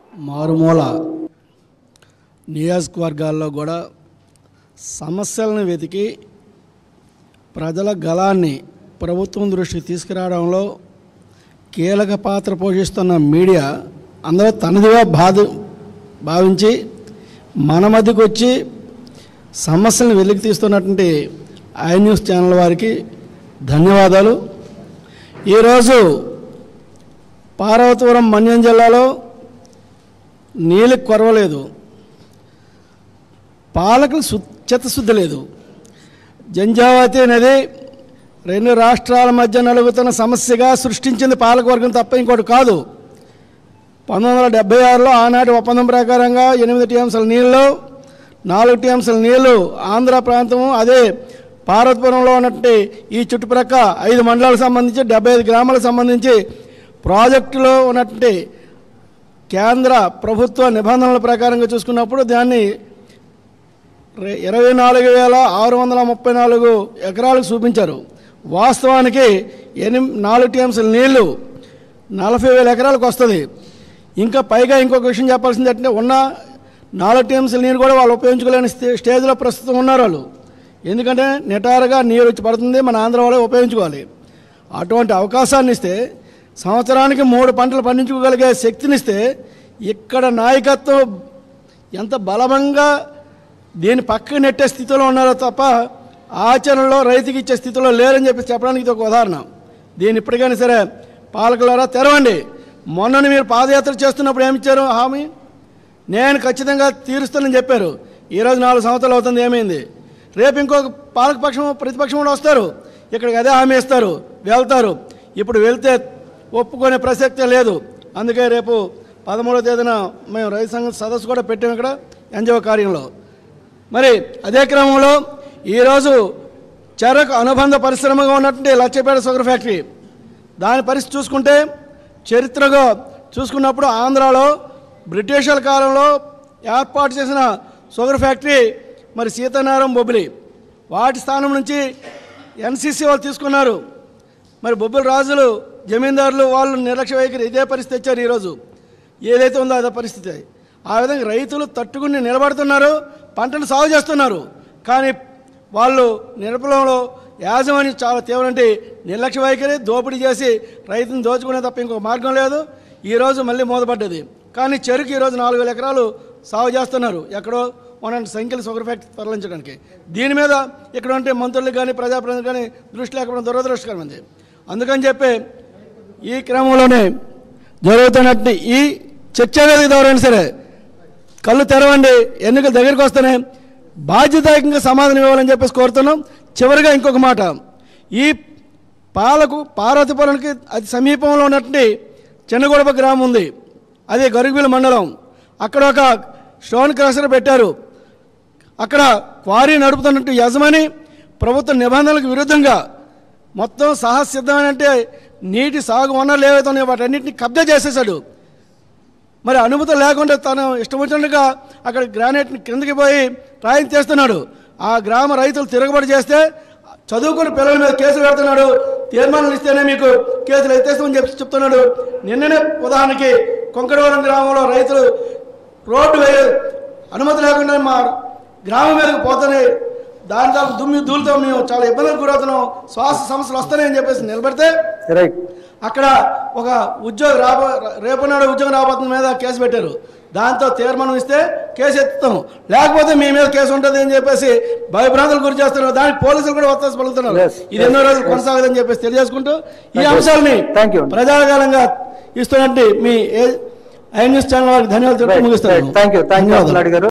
మారుమూల నియోజకవర్గాల్లో కూడా సమస్యలను వెతికి ప్రజల గలాన్ని ప్రభుత్వం దృష్టికి తీసుకురావడంలో కీలక పాత్ర పోషిస్తున్న మీడియా అందులో తనదిగా బాధ భావించి మన మధ్యకు వచ్చి సమస్యలను వెలికి తీస్తున్నటువంటి ఐ న్యూస్ ఛానల్ వారికి ధన్యవాదాలు ఈరోజు పార్వతీపురం మన్యం జిల్లాలో నీళ్ళు కొరవలేదు పాలకులు సు చిత్తశుద్ధి లేదు జంజావతి నది రెండు రాష్ట్రాల మధ్య నలుగుతున్న సమస్యగా సృష్టించింది పాలకవర్గం తప్ప ఇంకోటి కాదు పంతొమ్మిది వందల డెబ్బై ఆరులో ఆనాటి ఒప్పందం ప్రకారంగా ఎనిమిది టీఎంసీల నీళ్ళు నాలుగు టీఎంసీల నీళ్లు ఆంధ్ర ప్రాంతము అదే పార్వతీపురంలో ఉన్నటువంటి ఈ చుట్టుప్రక్క ఐదు మండలాలకు సంబంధించి డెబ్బై ఐదు గ్రామాలకు సంబంధించి ప్రాజెక్టులో ఉన్నటువంటి కేంద్ర ప్రభుత్వ నిబంధనల ప్రకారంగా చూసుకున్నప్పుడు దాన్ని రె- ఇరవై నాలుగు వేల ఆరు వందల ముప్పై నాలుగు ఎకరాలకు చూపించారు వాస్తవానికి ఎనిమి నాలుగు టీఎంసీల నీళ్లు నలభై వేల ఎకరాలకు వస్తుంది ఇంకా పైగా ఇంకొక విషయం చెప్పాల్సింది అంటే ఉన్న నాలుగు టీఎంసీల నీరు కూడా వాళ్ళు ఉపయోగించుకోలేని స్టే- స్టేజ్లో ప్రస్తుతం ఉన్నారు వాళ్ళు ఎందుకంటే నిటారుగా నీరు వచ్చి పడుతుంది మన ఆంధ్ర వాళ్ళే ఉపయోగించుకోవాలి అటువంటి అవకాశాన్ని ఇస్తే సంవత్సరానికి మూడు పంటలు పండించుకోగలిగే శక్తినిస్తే ఇక్కడ నాయకత్వం ఎంత బలమంగా దీన్ని పక్కకు నెట్టే స్థితిలో ఉన్నారో తప్ప ఆచరణలో రైతుకి ఇచ్చే స్థితిలో లేరని చెప్పి చెప్పడానికి ఇది ఒక ఉదాహరణ దీన్ని ఇప్పటికైనా సరే పాలకులారా తెరవండి మొన్న మీరు పాదయాత్ర చేస్తున్నప్పుడు ఏమిచ్చారు హామీ నేను ఖచ్చితంగా తీరుస్తానని చెప్పారు ఈరోజు నాలుగు సంవత్సరాలు అవుతుంది ఏమైంది రేపు ఇంకొక పాలకపక్షం ప్రతిపక్షం కూడా వస్తారు ఇక్కడికి అదే హామీ ఇస్తారు వెళ్తారు ఇప్పుడు వెళ్తే ఒప్పుకునే ప్రసక్తే లేదు అందుకే రేపు పదమూడవ తేదీన మేము రైతు సంఘం సదస్సు కూడా పెట్టాము ఇక్కడ ఎన్జిఓ కార్యంలో మరి అదే క్రమంలో ఈరోజు చెరకు అనుబంధ పరిశ్రమగా ఉన్నటువంటి లచ్చపేట షుగర్ ఫ్యాక్టరీ దాని పరిస్థితి చూసుకుంటే చరిత్రగా చూసుకున్నప్పుడు ఆంధ్రాలో బ్రిటిషర్ల కాలంలో ఏర్పాటు చేసిన షుగర్ ఫ్యాక్టరీ మరి సీతానారం బొబ్బిలి వాటి స్థానం నుంచి ఎన్సీసీ వాళ్ళు తీసుకున్నారు మరి బొబ్బిలి రాజులు జమీందారులు వాళ్ళు నిర్లక్ష్య వైఖరి ఇదే పరిస్థితి తెచ్చారు ఈరోజు ఏదైతే ఉందో అదే పరిస్థితి ఆ విధంగా రైతులు తట్టుకుని నిలబడుతున్నారు పంటలు సాగు చేస్తున్నారు కానీ వాళ్ళు నిరపలంలో యాజమాన్యం చాలా తీవ్రంటే నిర్లక్ష్య వైఖరి దోపిడీ చేసి రైతుని దోచుకునే తప్ప ఇంకొక మార్గం లేదు ఈరోజు మళ్ళీ మూతపడ్డది కానీ చెరుకు ఈరోజు నాలుగు వేల ఎకరాలు సాగు చేస్తున్నారు ఎక్కడో మన సంఖ్యలు షుగర్ ఫ్యాక్టరీ తరలించడానికి దీని మీద ఇక్కడ ఉంటే మంత్రులకు కానీ ప్రజాప్రతినిధులు కానీ దృష్టి లేకపోవడం దురదృష్టకరమైంది అందుకని చెప్పి ఈ క్రమంలోనే జరుగుతున్నట్టు ఈ చర్చ వేదిక ద్వారా సరే కళ్ళు తెరవండి ఎన్నికలు దగ్గరికి వస్తేనే బాధ్యతాయుతంగా సమాధానం ఇవ్వాలని చెప్పేసి కోరుతున్నాం చివరిగా ఇంకొక మాట ఈ పాలకు పార్వతీపురానికి అతి సమీపంలో ఉన్నటువంటి చిన్నగొడప గ్రామం ఉంది అది గరుగుబిల్ మండలం అక్కడ ఒక స్టోన్ క్రషర్ పెట్టారు అక్కడ క్వారీ నడుపుతున్నట్టు యజమాని ప్రభుత్వ నిబంధనలకు విరుద్ధంగా మొత్తం సహసిద్ధమైన అంటే నీటి సాగు వనరులు ఏవైతే ఉన్నాయో వాటన్నిటిని కబ్జా చేసేసాడు మరి అనుమతి లేకుండా తను ఇష్టం వచ్చినట్టుగా అక్కడ గ్రానైట్ని కిందకి పోయి రాయిని చేస్తున్నాడు ఆ గ్రామ రైతులు తిరగబడి చేస్తే చదువుకున్న పిల్లల మీద కేసులు పెడుతున్నాడు తీర్మానాలు ఇస్తేనే మీకు కేసులు ఎత్తేస్తామని చెప్పి చెప్తున్నాడు నిన్ననే ఉదాహరణకి కొంకడవరం గ్రామంలో రైతులు రోడ్డు వేయ అనుమతి లేకుండా మా గ్రామం మీదకి పోతేనే దాని తాలూకు దుమ్మి దూలుతో మేము చాలా ఇబ్బందులకు గురవుతున్నాం శ్వాస సమస్యలు వస్తాయని చెప్పేసి నిలబడితే రైట్ అక్కడ ఒక ఉద్యోగం రాబో రేపు నాడు ఉద్యోగం రాబోతున్న మీద కేసు పెట్టారు దాంతో తీర్మానం ఇస్తే కేసు ఎత్తుతాం లేకపోతే మీ మీద కేసు ఉంటుంది అని చెప్పేసి భయభ్రాంతులు గురి చేస్తున్నారు దానికి పోలీసులు కూడా ఒత్తాసి పలుకుతున్నారు Yes, ఇది ఎన్నో రోజులు కొనసాగదని చెప్పేసి తెలియజేసుకుంటూ ఈ అంశాలని Thank you. ప్రజాకాలంగా ఇస్తున్నట్టు మీ ఐ న్యూస్ ఛానల్ వారికి ధన్యవాదాలు తెలుపుతూ ముగిస్తాను థ్యాంక్ యూ థ్యాంక్ యూ ధన్యవాదాలు. గారు